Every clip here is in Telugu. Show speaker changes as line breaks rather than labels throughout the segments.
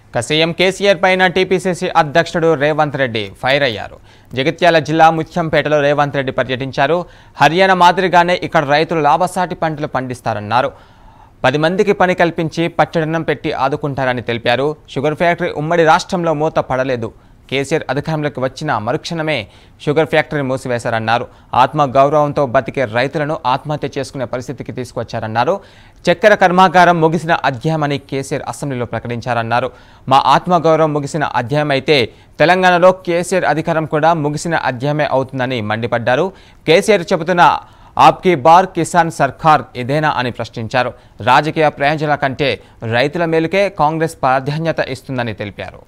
ఇక సీఎం కేసీఆర్ పైన టీపీసీసీ అధ్యక్షుడు రేవంత్ రెడ్డి ఫైర్ అయ్యారు జగిత్యాల జిల్లా ముత్యంపేటలో రేవంత్ రెడ్డి పర్యటించారు హర్యానా మాదిరిగానే ఇక్కడ రైతులు లాభసాటి పంటలు పండిస్తారన్నారు పది మందికి పని కల్పించి పచ్చడన్నం పెట్టి ఆదుకుంటారని తెలిపారు షుగర్ ఫ్యాక్టరీ ఉమ్మడి రాష్ట్రంలో మూత పడలేదు కేసీఆర్ అధికారంలోకి వచ్చిన మరుక్షణమే షుగర్ ఫ్యాక్టరీ మూసివేశారన్నారు ఆత్మ గౌరవంతో బతికే రైతులను ఆత్మహత్య చేసుకునే పరిస్థితికి తీసుకొచ్చారన్నారు చక్కెర కర్మాగారం ముగిసిన అధ్యాయమని కేసీఆర్ అసెంబ్లీలో ప్రకటించారన్నారు మా ఆత్మగౌరవం ముగిసిన అధ్యాయం అయితే తెలంగాణలో కేసీఆర్ అధికారం కూడా ముగిసిన అధ్యాయమే అవుతుందని మండిపడ్డారు కేసీఆర్ చెబుతున్న ఆప్కి బార్ కిసాన్ సర్కార్ ఇదేనా అని ప్రశ్నించారు రాజకీయ ప్రయోజనాల కంటే రైతుల మేలుకే కాంగ్రెస్ ప్రాధాన్యత ఇస్తుందని తెలిపారు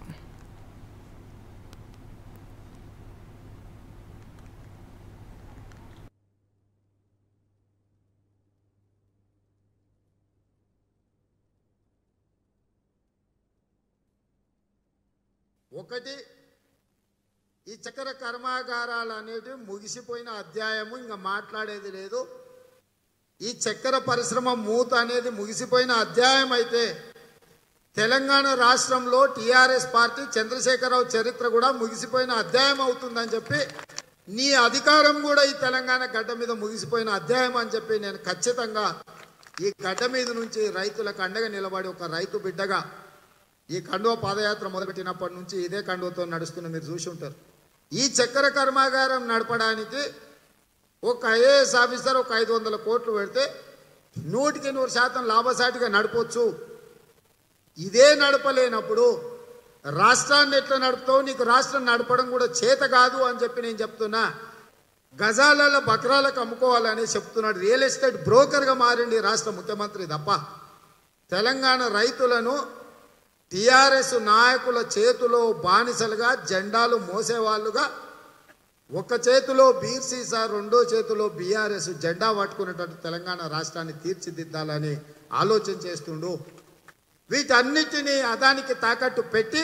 ఒకటి ఈ చక్కెర కర్మాగారాలు అనేటివి ముగిసిపోయిన అధ్యాయము ఇంకా మాట్లాడేది లేదు ఈ చక్కెర పరిశ్రమ మూత అనేది ముగిసిపోయిన అధ్యాయం అయితే తెలంగాణ రాష్ట్రంలో టీఆర్ఎస్ పార్టీ చంద్రశేఖరరావు చరిత్ర కూడా ముగిసిపోయిన అధ్యాయం అవుతుందని చెప్పి నీ అధికారం కూడా ఈ తెలంగాణ గడ్డ మీద ముగిసిపోయిన అధ్యాయం అని చెప్పి నేను ఖచ్చితంగా ఈ గడ్డ మీద నుంచి రైతులకు అండగా నిలబడి ఒక రైతు బిడ్డగా ఈ కండువ పాదయాత్ర మొదలుపెట్టినప్పటి నుంచి ఇదే కండువతో నడుస్తున్న మీరు చూసి ఉంటారు ఈ చక్కెర కర్మాగారం నడపడానికి ఒక ఐఏఎస్ ఆఫీసర్ ఒక ఐదు వందల కోట్లు పెడితే నూటికి నూరు శాతం లాభసాటిగా నడపొచ్చు ఇదే నడపలేనప్పుడు రాష్ట్రాన్ని ఎట్లా నడుపుతావు నీకు రాష్ట్రం నడపడం కూడా చేత కాదు అని చెప్పి నేను చెప్తున్నా గజాలలో బక్రాలకు అమ్ముకోవాలని చెప్తున్నాడు రియల్ ఎస్టేట్ బ్రోకర్గా మారింది రాష్ట్ర ముఖ్యమంత్రి తప్ప తెలంగాణ రైతులను టిఆర్ఎస్ నాయకుల చేతిలో బానిసలుగా జెండాలు మోసేవాళ్ళుగా ఒక చేతిలో బీర్ సీసా రెండో చేతిలో బీఆర్ఎస్ జెండా పట్టుకునేటట్టు తెలంగాణ రాష్ట్రాన్ని తీర్చిదిద్దాలని ఆలోచన చేస్తుండు వీటన్నిటినీ అదానికి తాకట్టు పెట్టి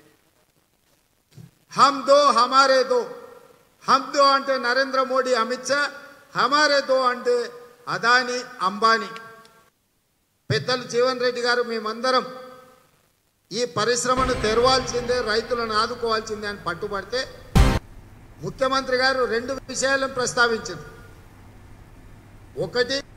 హమ్ దో హమారే దో హమ్ దో అంటే నరేంద్ర మోడీ అమిత్ షా హమారే దో అంటే అదాని అంబానీ పెద్దలు జీవన్ రెడ్డి గారు మేమందరం ఈ పరిశ్రమను తెరవాల్సిందే రైతులను ఆదుకోవాల్సిందే అని పట్టుబడితే ముఖ్యమంత్రి గారు రెండు విషయాలను ప్రస్తావించారు ఒకటి